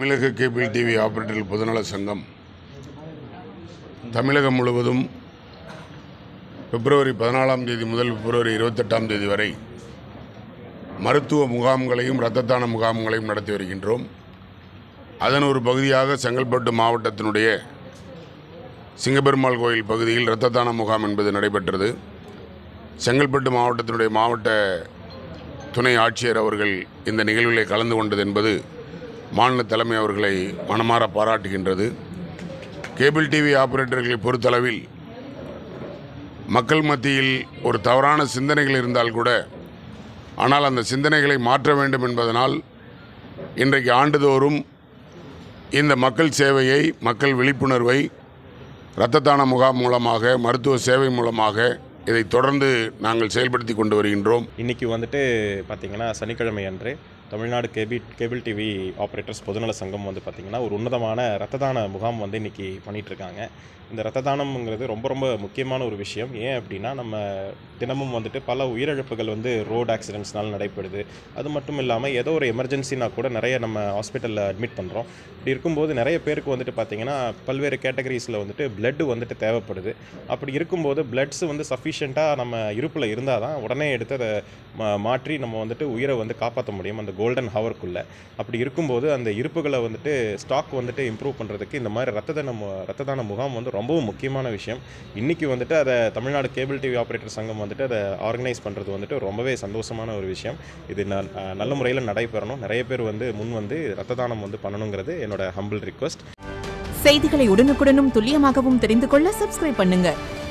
தமிழக cable TV ஆபரேட்டர்கள் பொதுநல சங்கம் தமிழகம் முழுவதும் பிப்ரவரி பதினாலாம் தேதி முதல் பிப்ரவரி இருபத்தெட்டாம் தேதி வரை மருத்துவ முகாம்களையும் இரத்த தான முகாம்களையும் நடத்தி வருகின்றோம் அதன் ஒரு பகுதியாக செங்கல்பட்டு மாவட்டத்தினுடைய சிங்கப்பெருமாள் கோயில் பகுதியில் இரத்த தான முகாம் என்பது நடைபெற்றது செங்கல்பட்டு மாவட்டத்தினுடைய மாவட்ட துணை ஆட்சியர் அவர்கள் இந்த நிகழ்விலே கலந்து கொண்டது என்பது மாநில தலைமை அவர்களை மனமாற பாராட்டுகின்றது கேபிள் டிவி ஆபரேட்டர்களை பொறுத்தளவில் மக்கள் மத்தியில் ஒரு தவறான சிந்தனைகள் இருந்தால் கூட ஆனால் அந்த சிந்தனைகளை மாற்ற வேண்டும் என்பதனால் இன்றைக்கு ஆண்டுதோறும் இந்த மக்கள் சேவையை மக்கள் விழிப்புணர்வை இரத்த தான முகாம் மூலமாக மருத்துவ சேவை மூலமாக இதை தொடர்ந்து நாங்கள் செயல்படுத்தி கொண்டு வருகின்றோம் இன்றைக்கி வந்துட்டு பார்த்திங்கன்னா சனிக்கிழமை அன்று Tamil Nadu cable cable TV operators பொதுநல சங்கம் வந்து பார்த்திங்கன்னா ஒரு உன்னதமான ரத்த தான முகாம் வந்து இன்றைக்கி பண்ணிகிட்ருக்காங்க இந்த ரத்த தானம்ங்கிறது ரொம்ப ரொம்ப முக்கியமான ஒரு விஷயம் ஏன் அப்படின்னா நம்ம தினமும் வந்துட்டு பல உயிரிழப்புகள் வந்து ரோடு ஆக்சிடென்ட்ஸ்னால நடைபெறுது அது மட்டும் இல்லாமல் ஏதோ ஒரு எமர்ஜென்சினா கூட நிறைய நம்ம ஹாஸ்பிட்டலில் அட்மிட் பண்ணுறோம் இப்படி இருக்கும்போது நிறைய பேருக்கு வந்துட்டு பார்த்திங்கன்னா பல்வேறு கேட்டகரிஸில் வந்துட்டு blood வந்துட்டு தேவைப்படுது அப்படி இருக்கும்போது பிளட்ஸ் வந்து சஃபிஷியண்ட்டாக நம்ம இருப்பில் இருந்தால் தான் உடனே எடுத்து அதை மா- மாற்றி நம்ம வந்துட்டு உயிரை வந்து காப்பாற்ற முடியும் அந்த கோல்டன் ஹவருக்குள்ளே அப்படி இருக்கும்போது அந்த இருப்புகளை வந்துட்டு ஸ்டாக் வந்துட்டு இம்ப்ரூவ் பண்ணுறதுக்கு இந்த மாதிரி ரத்த தான மு- ரத்த தான முகாம் வந்து ரொம்பவும் முக்கியமான விஷயம் இன்றைக்கி வந்துட்டு அதை தமிழ்நாடு கேபிள் டிவி ஆப்ரேட்டர் சங்கம் வந்துட்டு அதை ஆர்கனைஸ் பண்ணுறது வந்துட்டு ரொம்பவே சந்தோஷமான ஒரு விஷயம் இது நல்- அஹ் நல்ல முறையில் நடைபெறணும் நிறைய பேர் வந்து முன் வந்து ரத்த தானம் வந்து பண்ணணுங்கிறது என்னோட ஹம்பிள் ரிக்வஸ்ட் செய்திகளை உடனுக்குடனும் துல்லியமாகவும் தெரிந்து கொள்ள சப்ஸ்கிரைப் பண்ணுங்க